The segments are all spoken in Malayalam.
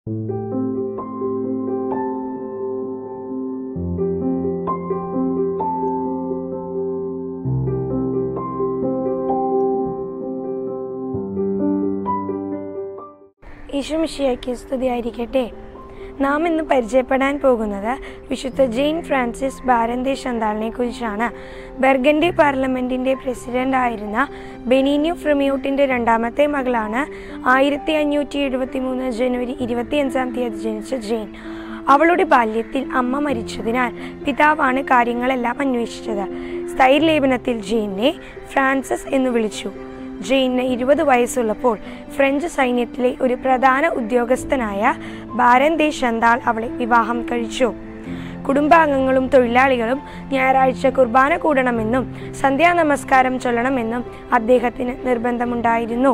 ഈശോമിഷിയാക്കി സ്തുതിയായിരിക്കട്ടെ നാം ഇന്ന് പരിചയപ്പെടാൻ പോകുന്നത് വിശുദ്ധ ജെയിൻ ഫ്രാൻസിസ് ബാരന്തി ഷന്താളിനെ കുറിച്ചാണ് ബെർഗൻഡി പാർലമെന്റിന്റെ പ്രസിഡന്റ് ആയിരുന്ന ബെനീന്യു ഫ്രമിയൂട്ടിന്റെ രണ്ടാമത്തെ മകളാണ് ആയിരത്തി അഞ്ഞൂറ്റി എഴുപത്തി മൂന്ന് ജനുവരി ഇരുപത്തിയഞ്ചാം തീയതി ജനിച്ച ജെയിൻ അവളുടെ ബാല്യത്തിൽ അമ്മ മരിച്ചതിനാൽ പിതാവാണ് കാര്യങ്ങളെല്ലാം അന്വേഷിച്ചത് സ്ഥൈര്യലേപനത്തിൽ ജെയിനെ ഫ്രാൻസിസ് എന്ന് വിളിച്ചു ജെയിന് ഇരുപത് വയസ്സുള്ളപ്പോൾ ഫ്രഞ്ച് സൈന്യത്തിലെ ഒരു പ്രധാന ഉദ്യോഗസ്ഥനായ ബാരൻ ദേ ഷന്താൾ അവളെ വിവാഹം കഴിച്ചു കുടുംബാംഗങ്ങളും തൊഴിലാളികളും ഞായറാഴ്ച കുർബാന കൂടണമെന്നും സന്ധ്യാനമസ്കാരം ചൊല്ലണമെന്നും അദ്ദേഹത്തിന് നിർബന്ധമുണ്ടായിരുന്നു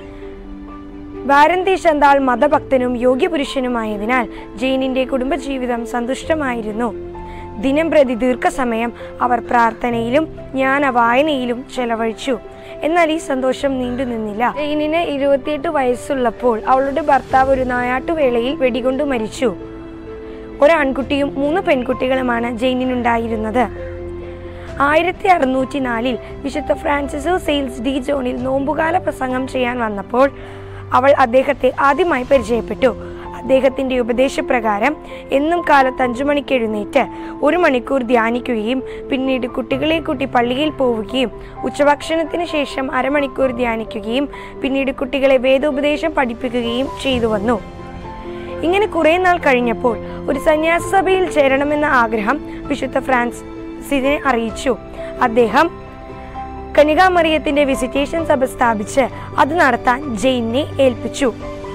ഭാരന്തി ശന്താൾ മതഭക്തനും യോഗ്യപുരുഷനുമായതിനാൽ ജെയിനിന്റെ കുടുംബജീവിതം സന്തുഷ്ടമായിരുന്നു ദിനം പ്രതി ദീർഘസമയം അവർ പ്രാർത്ഥനയിലും ജ്ഞാന വായനയിലും ചെലവഴിച്ചു എന്നാൽ ഈ സന്തോഷം നീണ്ടു നിന്നില്ല ജെയിനിന് ഇരുപത്തിയെട്ട് വയസ്സുള്ളപ്പോൾ അവളുടെ ഭർത്താവ് ഒരു നായാട്ടുവേളയിൽ വെടികൊണ്ടു മരിച്ചു ഒരു ആൺകുട്ടിയും മൂന്ന് പെൺകുട്ടികളുമാണ് ജെയിനിനുണ്ടായിരുന്നത് ആയിരത്തി അറുന്നൂറ്റി നാലിൽ വിശുദ്ധ ഫ്രാൻസിസോ സെയിൽസ് ഡി ജോണിൽ നോമ്പുകാല പ്രസംഗം ചെയ്യാൻ വന്നപ്പോൾ അവൾ അദ്ദേഹത്തെ ആദ്യമായി പരിചയപ്പെട്ടു അദ്ദേഹത്തിന്റെ ഉപദേശപ്രകാരം എന്നും കാലത്ത് അഞ്ചു മണിക്ക് എഴുന്നേറ്റ് ഒരു മണിക്കൂർ ധ്യാനിക്കുകയും പിന്നീട് കുട്ടികളെ കൂട്ടി പള്ളിയിൽ പോവുകയും ഉച്ചഭക്ഷണത്തിന് ശേഷം അരമണിക്കൂർ ധ്യാനിക്കുകയും പിന്നീട് കുട്ടികളെ വേദോപദേശം പഠിപ്പിക്കുകയും ചെയ്തു വന്നു ഇങ്ങനെ കുറെ നാൾ കഴിഞ്ഞപ്പോൾ ഒരു സന്യാസ സഭയിൽ ചേരണമെന്ന ആഗ്രഹം വിശുദ്ധ ഫ്രാൻസിസിനെ അറിയിച്ചു അദ്ദേഹം കനികാമറിയത്തിന്റെ വിസിറ്റേഷൻ സഭ സ്ഥാപിച്ച് അത് നടത്താൻ ജെയിനെ ഏൽപ്പിച്ചു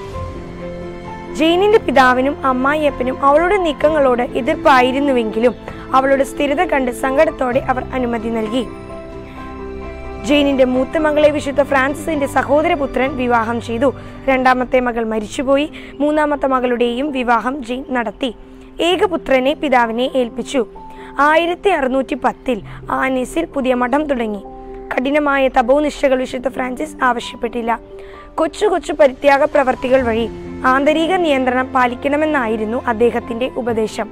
ജെയിനിന്റെ പിതാവിനും അമ്മായിയപ്പനും അവളുടെ നീക്കങ്ങളോട് എതിർപ്പായിരുന്നുവെങ്കിലും അവളുടെ സ്ഥിരത കണ്ട് സങ്കടത്തോടെ അവർ അനുമതി നൽകി ജെയിനിന്റെ മൂത്ത മകളെ വിശുദ്ധ ഫ്രാൻസിസിന്റെ സഹോദരപുത്രൻ വിവാഹം ചെയ്തു രണ്ടാമത്തെ മകൾ മരിച്ചുപോയി മൂന്നാമത്തെ മകളുടെയും വിവാഹം ജെയിൻ നടത്തി ഏകപുത്രനെ പിതാവിനെ ഏൽപ്പിച്ചു ആയിരത്തി അറുന്നൂറ്റി പത്തിൽ ആനീസിൽ പുതിയ മഠം തുടങ്ങി കഠിനമായ തപോനിഷ്ഠകൾ വിശുദ്ധ ഫ്രാൻസിസ് ആവശ്യപ്പെട്ടില്ല കൊച്ചു കൊച്ചു പരിത്യാഗ പ്രവർത്തികൾ വഴി ആന്തരിക നിയന്ത്രണം പാലിക്കണമെന്നായിരുന്നു അദ്ദേഹത്തിന്റെ ഉപദേശം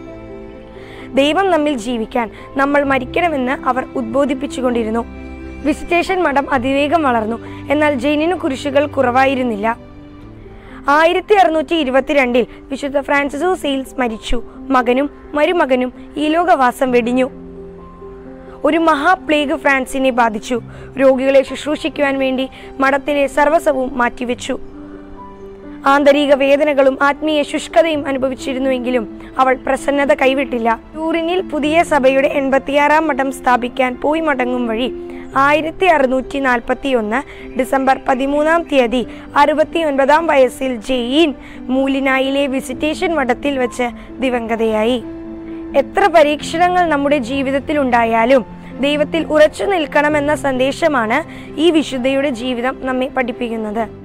ദൈവം നമ്മിൽ ജീവിക്കാൻ നമ്മൾ മരിക്കണമെന്ന് അവർ ഉദ്ബോധിപ്പിച്ചുകൊണ്ടിരുന്നു വിസിറ്റേഷൻ മഠം അതിവേഗം വളർന്നു എന്നാൽ ജെയിനിനു കുരിശുകൾ കുറവായിരുന്നില്ല ആയിരത്തി അറുന്നൂറ്റി ഇരുപത്തിരണ്ടിൽ വിശുദ്ധ ഫ്രാൻസിസോ സെയിൽസ് മരിച്ചു മകനും മരുമകനും ഈ ലോകവാസം വെടിഞ്ഞു ഒരു മഹാപ്ലേഗ് ഫ്രാൻസിനെ ബാധിച്ചു രോഗികളെ ശുശ്രൂഷിക്കുവാൻ വേണ്ടി മഠത്തിലെ സർവസ്വവും മാറ്റിവെച്ചു ആന്തരിക വേദനകളും ആത്മീയ ശുഷ്കതയും അനുഭവിച്ചിരുന്നുവെങ്കിലും അവൾ പ്രസന്നത കൈവിട്ടില്ല ടൂറിനിൽ പുതിയ സഭയുടെ എൺപത്തിയാറാം മഠം സ്ഥാപിക്കാൻ പോയി മടങ്ങും വഴി ആയിരത്തി അറുന്നൂറ്റി നാൽപ്പത്തി ഒന്ന് ഡിസംബർ പതിമൂന്നാം തീയതി അറുപത്തി ഒൻപതാം വയസ്സിൽ ജെയിൻ മൂലിനായിലെ വിസിറ്റേഷൻ മഠത്തിൽ വെച്ച് ദിവംഗതയായി എത്ര പരീക്ഷണങ്ങൾ നമ്മുടെ ജീവിതത്തിൽ ഉണ്ടായാലും ദൈവത്തിൽ ഉറച്ചു നിൽക്കണമെന്ന സന്ദേശമാണ് ഈ വിശുദ്ധയുടെ ജീവിതം നമ്മെ പഠിപ്പിക്കുന്നത്